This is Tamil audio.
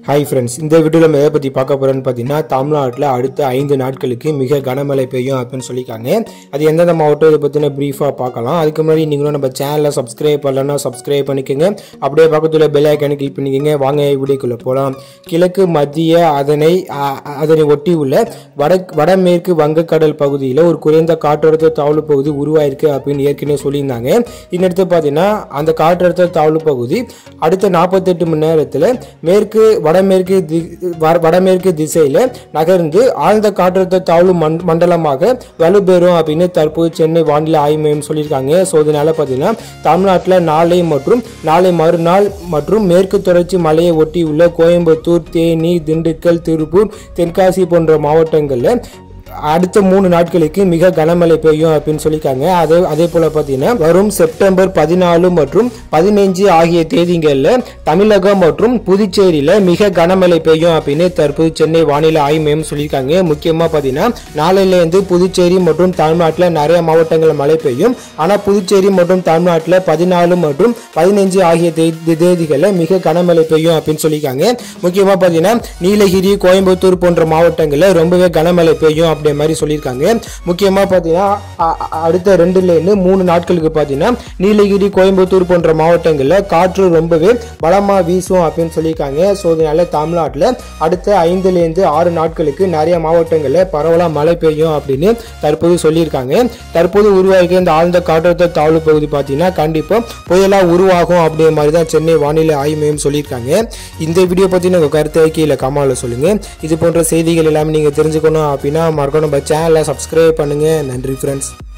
ஹாய் ஃப்ரெண்ட்ஸ் இந்த வீடியோவில் நம்ம எதை பற்றி பார்க்க போகிறோன்னு பார்த்தீங்கன்னா தமிழ்நாட்டில் அடுத்த ஐந்து நாட்களுக்கு மிக கனமழை பெய்யும் அப்படின்னு சொல்லியிருக்காங்க அது எந்தெந்த மாவட்டம் இதை பற்றின ப்ரீஃபாக பார்க்கலாம் அதுக்கு முன்னாடி நீங்களும் நம்ம சேனலை சப்ஸ்கிரைப் பண்ணலன்னா சப்ஸ்கிரைப் பண்ணிக்கோங்க அப்படியே பக்கத்தில் பெல் ஐக்கானை கிளிக் பண்ணிக்கோங்க வாங்க வீடியோக்குள்ளே போகலாம் கிழக்கு மத்திய அதனை அ- அதனை ஒட்டி உள்ள வட வடமேற்கு வங்கக்கடல் பகுதியில் ஒரு குறைந்த காற்றழுத்த தாழ்வு பகுதி உருவாயிருக்கு அப்படின்னு ஏற்கனவே சொல்லியிருந்தாங்க இன்னடுத்து பார்த்தீங்கன்னா அந்த காற்றழுத்த தாழ்வு பகுதி அடுத்த நாற்பத்தெட்டு மணி நேரத்தில் மேற்கு வடமேற்கு தி- வட- வடமேற்கு திசையில் நகர்ந்து ஆழ்ந்த காற்றழுத்த தாழ்வு மண் மண்டலமாக வலுப்பெறும் அப்படின்னு தற்போது சென்னை வானிலை ஆய்வு மையம் சொல்லியிருக்காங்க ஸோ இதனால பார்த்தீங்கன்னா தமிழ்நாட்டில் நாளை மற்றும் நாளை மறுநாள் மற்றும் மேற்கு தொடர்ச்சி மலையை ஒட்டியுள்ள கோயம்புத்தூர் தேனி திண்டுக்கல் திருப்பூர் தென்காசி போன்ற மாவட்டங்களில் அடுத்த மூணு நாட்களுக்கு மிக கனமழை பெய்யும் அப்படின்னு சொல்லியிருக்காங்க அதே அதே போல பார்த்தீங்கன்னா வரும் செப்டம்பர் பதினாலு மற்றும் பதினைஞ்சு ஆகிய தேதிகளில் தமிழகம் மற்றும் புதுச்சேரியில் மிக கனமழை பெய்யும் அப்படின்னு தற்போது சென்னை வானிலை ஆய்வு மையம் சொல்லியிருக்காங்க முக்கியமாக பார்த்தீங்கன்னா நாளையிலேருந்து புதுச்சேரி மற்றும் தமிழ்நாட்டில் நிறைய மாவட்டங்களில் மழை பெய்யும் ஆனால் புதுச்சேரி மற்றும் தமிழ்நாட்டில் பதினாலு மற்றும் பதினைஞ்சு ஆகிய தே- தேதிகளில் மிக கனமழை பெய்யும் அப்படின்னு சொல்லியிருக்காங்க முக்கியமாக பார்த்தீங்கன்னா நீலகிரி கோயம்புத்தூர் போன்ற மாவட்டங்களில் ரொம்பவே கனமழை பெய்யும் அப்படி மாதிரி சொல்லியிருக்காங்க முக்கியமாக பார்த்தீங்கன்னா அ- அ- அடுத்த ரெண்டுலேருந்து மூணு நாட்களுக்கு பார்த்தீங்கன்னா நீலகிரி கோயம்புத்தூர் போன்ற மாவட்டங்களில் காற்று ரொம்பவே பலமாக வீசும் அப்படின்னு சொல்லியிருக்காங்க ஸோ இதனால தமிழ்நாட்டில் அடுத்த ஐந்துலேருந்து ஆறு நாட்களுக்கு நிறைய மாவட்டங்களில் பரவலாக மழை பெய்யும் அப்படின்னு தற்போது சொல்லியிருக்காங்க தற்போது உருவாகிய இந்த ஆழ்ந்த காற்றழுத்த தாழ்வு பகுதி பார்த்தீங்கன்னா கண்டிப்பாக புயலாக உருவாகும் அப்படிங்கிற மாதிரி தான் சென்னை வானிலை ஆய்வு மையம் சொல்லியிருக்காங்க இந்த வீடியோ பற்றி உங்கள் கருத்தை கீழே கமாவில் சொல்லுங்கள் இது போன்ற செய்திகள் எல்லாமே நீங்கள் தெரிஞ்சுக்கணும் அப்படின்னா மறக்காம நம்ம சேனலை சப்ஸ்கிரைப் பண்ணுங்கள் நன்றி ஃப்ரெண்ட்ஸ்